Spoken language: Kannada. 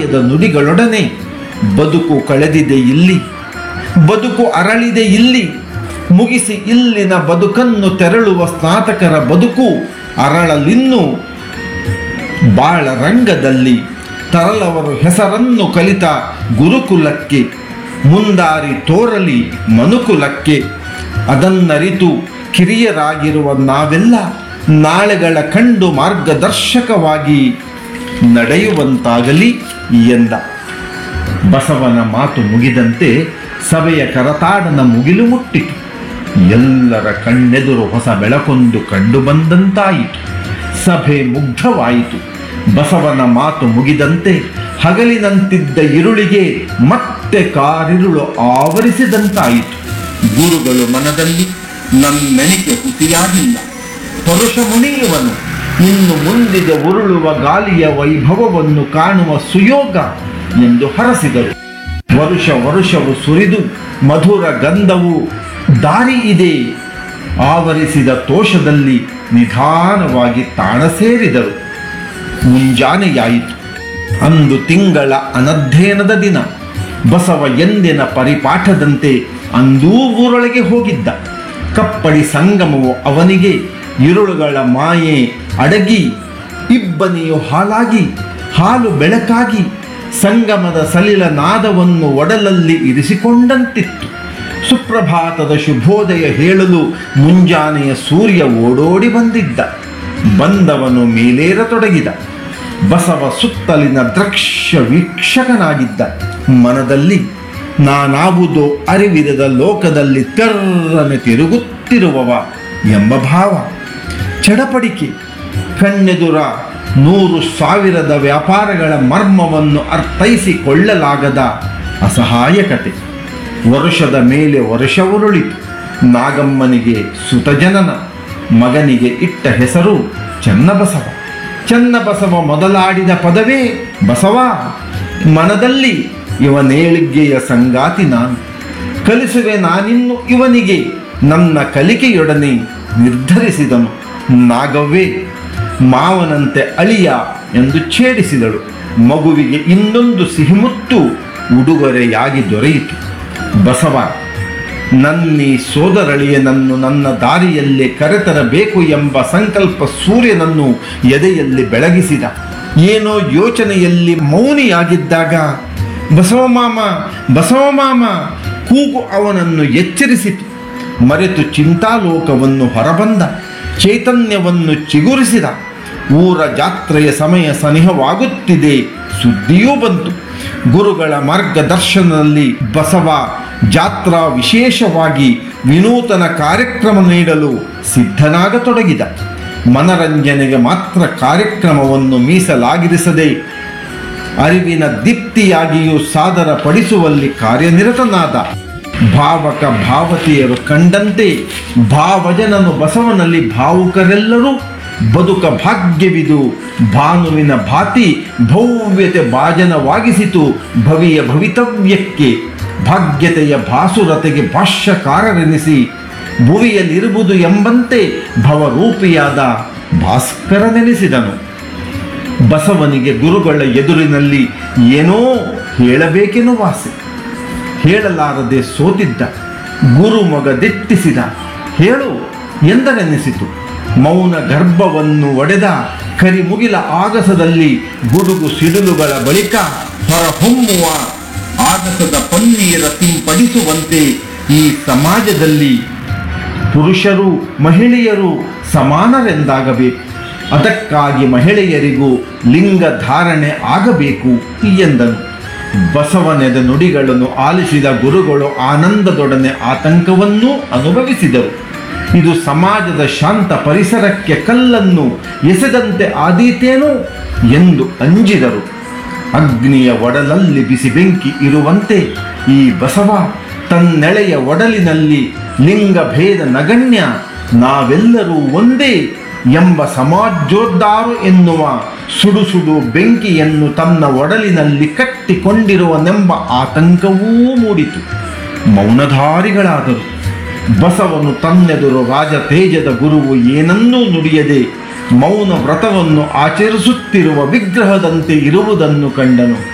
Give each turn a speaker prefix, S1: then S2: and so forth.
S1: ಕಾಯದ ನುಡಿಗಳೊಡನೆ ಬದುಕು ಕಳೆದಿದೆ ಇಲ್ಲಿ ಬದುಕು ಅರಳಿದೆ ಇಲ್ಲಿ ಮುಗಿಸಿ ಇಲ್ಲಿನ ಬದುಕನ್ನು ತೆರಳುವ ಸ್ನಾತಕರ ಬದುಕು ಅರಳಲಿನ್ನು ಬಾಳ ರಂಗದಲ್ಲಿ ತರಲವರು ಹೆಸರನ್ನು ಕಲಿತ ಗುರುಕುಲಕ್ಕೆ ಮುಂದಾರಿ ತೋರಲಿ ಮನುಕುಲಕ್ಕೆ ಅದನ್ನರಿತು ಕಿರಿಯರಾಗಿರುವ ನಾವೆಲ್ಲ ನಾಳೆಗಳ ಕಂಡು ಮಾರ್ಗದರ್ಶಕವಾಗಿ ನಡೆಯುವಂತಾಗಲಿ ಎಂದ ಬಸವನ ಮಾತು ಮುಗಿದಂತೆ ಸಭೆಯ ಕರತಾಡನ ಮುಗಿಲು ಮುಟ್ಟಿತು ಎಲ್ಲರ ಕಣ್ಣೆದುರು ಹೊಸ ಬೆಳಕೊಂದು ಕಂಡು ಬಂದಂತಾಯಿತು ಸಭೆ ಮುಗ್ಧವಾಯಿತು ಬಸವನ ಮಾತು ಮುಗಿದಂತೆ ಹಗಲಿನಂತಿದ್ದ ಇರುಳಿಗೆ ಮತ್ತೆ ಕಾರಿರುಳು ಆವರಿಸಿದಂತಾಯಿತು ಗುರುಗಳು ಮನದಲ್ಲಿ ನನ್ನೆನಿಕೆ ಹುಸಿಯಾಗಿಲ್ಲ ಪರುಷ ಮುನಿಯುವನು ಇನ್ನು ಮುಂದಿಗೆ ಉರುಳುವ ಗಾಲಿಯ ವೈಭವವನ್ನು ಕಾಣುವ ಸುಯೋಗ ಎಂದು ಹರಸಿದರು ವರುಷ ವರುಷವು ಸುರಿದು ಮಧುರ ಗಂಧವು ದಾರಿ ಇದೆ ಆವರಿಸಿದ ತೋಷದಲ್ಲಿ ನಿಧಾನವಾಗಿ ತಾಣ ಸೇರಿದರು ಮುಂಜಾನೆಯಾಯಿತು ಅಂದು ತಿಂಗಳ ಅನಧ್ಯಯನದ ದಿನ ಬಸವ ಎಂದಿನ ಪರಿಪಾಠದಂತೆ ಅಂದೂ ಊರೊಳಗೆ ಹೋಗಿದ್ದ ಕಪ್ಪಡಿ ಸಂಗಮವು ಅವನಿಗೆ ಇರುಳುಗಳ ಮಾಯೆ ಅಡಗಿ ಇಬ್ಬನಿಯು ಹಾಲಾಗಿ ಹಾಲು ಬೆಳಕಾಗಿ ಸಂಗಮದ ಸಲಿಲ ನಾದವನ್ನು ಒಡಲಲ್ಲಿ ಇರಿಸಿಕೊಂಡಂತಿತ್ತು ಸುಪ್ರಭಾತದ ಶುಭೋದಯ ಹೇಳಲು ಮುಂಜಾನೆಯ ಸೂರ್ಯ ಓಡೋಡಿ ಬಂದಿದ್ದ ಬಂದವನು ಮೇಲೇರತೊಡಗಿದ ಬಸವ ಸುತ್ತಲಿನ ದೃಶ್ಯ ವೀಕ್ಷಕನಾಗಿದ್ದ ಮನದಲ್ಲಿ ನಾನಾವುದೋ ಅರಿವಿರದ ಲೋಕದಲ್ಲಿ ತೆರ್ರನೆ ತಿರುಗುತ್ತಿರುವವ ಎಂಬ ಭಾವ ಚಡಪಡಿಕೆ ಕಣ್ಣೆದುರ ನೂರು ಸಾವಿರದ ವ್ಯಾಪಾರಗಳ ಮರ್ಮವನ್ನು ಅರ್ಥೈಸಿಕೊಳ್ಳಲಾಗದ ಅಸಹಾಯಕತೆ ವರುಷದ ಮೇಲೆ ವರ್ಷ ಉರುಳಿತು ನಾಗಮ್ಮನಿಗೆ ಸುತಜನನ ಮಗನಿಗೆ ಇಟ್ಟ ಹೆಸರು ಚನ್ನಬಸವ ಚನ್ನಬಸವ ಮೊದಲಾಡಿದ ಪದವೇ ಬಸವ ಮನದಲ್ಲಿ ಇವನೇಳಿಗೆಯ ಸಂಗಾತಿ ನಾನು ಕಲಿಸುವೆ ನಾನಿನ್ನು ಇವನಿಗೆ ನನ್ನ ಕಲಿಕೆಯೊಡನೆ ನಿರ್ಧರಿಸಿದನು ನಾಗವ್ವೇ ಮಾವನಂತೆ ಅಳಿಯ ಎಂದು ಛೇಡಿಸಿದಳು ಮಗುವಿಗೆ ಇನ್ನೊಂದು ಸಿಹಿಮುತ್ತು ಉಡುಗೊರೆಯಾಗಿ ದೊರೆಯಿತು ಬಸವ ನನ್ನೀ ಸೋದರಳಿಯನನ್ನು ನನ್ನ ದಾರಿಯಲ್ಲೇ ಕರೆತರಬೇಕು ಎಂಬ ಸಂಕಲ್ಪ ಸೂರ್ಯನನ್ನು ಎದೆಯಲ್ಲಿ ಬೆಳಗಿಸಿದ ಏನೋ ಯೋಚನೆಯಲ್ಲಿ ಮೌನಿಯಾಗಿದ್ದಾಗ ಬಸವಮಾಮ ಬಸವಮಾಮ ಕೂಗು ಅವನನ್ನು ಎಚ್ಚರಿಸಿತು ಮರೆತು ಚಿಂತಾಲೋಕವನ್ನು ಹೊರಬಂದ ಚೈತನ್ಯವನ್ನು ಚಿಗುರಿಸಿದ ಊರ ಜಾತ್ರೆಯ ಸಮಯ ಸನಿಹವಾಗುತ್ತಿದೆ ಸುದ್ದಿಯೂ ಬಂತು ಗುರುಗಳ ಮಾರ್ಗದರ್ಶನದಲ್ಲಿ ಬಸವ ಜಾತ್ರಾ ವಿಶೇಷವಾಗಿ ವಿನೂತನ ಕಾರ್ಯಕ್ರಮ ನೀಡಲು ಸಿದ್ಧನಾಗತೊಡಗಿದ ಮನರಂಜನೆಗೆ ಮಾತ್ರ ಕಾರ್ಯಕ್ರಮವನ್ನು ಮೀಸಲಾಗಿರಿಸದೆ ಅರಿವಿನ ದೀಪ್ತಿಯಾಗಿಯೂ ಸಾದರ ಪಡಿಸುವಲ್ಲಿ ಕಾರ್ಯನಿರತನಾದ ಭಾವಕ ಭಾವತಿಯರು ಕಂಡಂತೆ ಭಾವಜನನು ಬಸವನಲ್ಲಿ ಭಾವುಕರೆಲ್ಲರೂ ಬದುಕ ಭಾಗ್ಯವಿದು ಭಾನುವಿನ ಭಾತಿ ಭವ್ಯತೆ ಭಾಜನವಾಗಿಸಿತು ಭವಿಯ ಭವಿತವ್ಯಕ್ಕೆ ಭಾಗ್ಯತೆಯ ಭಾಸುರತೆಗೆ ಭಾಷ್ಯಕಾರರೆನಿಸಿ ಭುವಿಯಲ್ಲಿರುವುದು ಎಂಬಂತೆ ಭವರೂಪಿಯಾದ ಭಾಸ್ಕರನೆನಿಸಿದನು ಬಸವನಿಗೆ ಗುರುಗಳ ಎದುರಿನಲ್ಲಿ ಏನೋ ಹೇಳಬೇಕೆನ್ನುವ ಆಸೆ ಹೇಳಲಾರದೆ ಸೋತಿದ್ದ ಗುರು ಮೊಗ ದಿಟ್ಟಿಸಿದ ಹೇಳು ಎಂದರೆನಿಸಿತು ಮೌನ ಗರ್ಭವನ್ನು ಒಡೆದ ಕರಿಮುಗಿಲ ಆಗಸದಲ್ಲಿ ಗುಡುಗು ಸಿಡಿಲುಗಳ ಬಳಿಕ ಹೊರಹೊಮ್ಮುವ ಆಗಸದ ಪನ್ನೀರ ಸಿಂಪಡಿಸುವಂತೆ ಈ ಸಮಾಜದಲ್ಲಿ ಪುರುಷರು ಮಹಿಳೆಯರು ಸಮಾನರೆಂದಾಗಬೇಕು ಅದಕ್ಕಾಗಿ ಮಹಿಳೆಯರಿಗೂ ಲಿಂಗ ಧಾರಣೆ ಆಗಬೇಕು ಎಂದನು ಬಸವನೆದ ನುಡಿಗಳನ್ನು ಆಲಿಸಿದ ಗುರುಗಳು ಆನಂದದೊಡನೆ ಆತಂಕವನ್ನೂ ಅನುಭವಿಸಿದರು ಇದು ಸಮಾಜದ ಶಾಂತ ಪರಿಸರಕ್ಕೆ ಕಲ್ಲನ್ನು ಎಸೆದಂತೆ ಆದೀತೇನೋ ಎಂದು ಅಂಜಿದರು ಅಗ್ನಿಯ ಒಡಲಲ್ಲಿ ಬಿಸಿ ಬೆಂಕಿ ಇರುವಂತೆ ಈ ಬಸವ ತನ್ನೆಳೆಯ ಒಡಲಿನಲ್ಲಿ ಲಿಂಗ ಭೇದ ನಗಣ್ಯ ನಾವೆಲ್ಲರೂ ಒಂದೇ ಎಂಬ ಸಮಾಜೋದ್ಧಾರು ಎನ್ನುವ ಸುಡು ಸುಡು ಬೆಂಕಿಯನ್ನು ತನ್ನ ಒಡಲಿನಲ್ಲಿ ಕಟ್ಟಿಕೊಂಡಿರುವನೆಂಬ ಆತಂಕವೂ ಮೂಡಿತು ಮೌನಧಾರಿಗಳಾದರು ಬಸವನು ತನ್ನೆದುರು ರಾಜ ತೇಜದ ಗುರುವು ಏನನ್ನೂ ನುಡಿಯದೆ ಮೌನ ವ್ರತವನ್ನು ಆಚರಿಸುತ್ತಿರುವ ವಿಗ್ರಹದಂತೆ ಇರುವುದನ್ನು ಕಂಡನು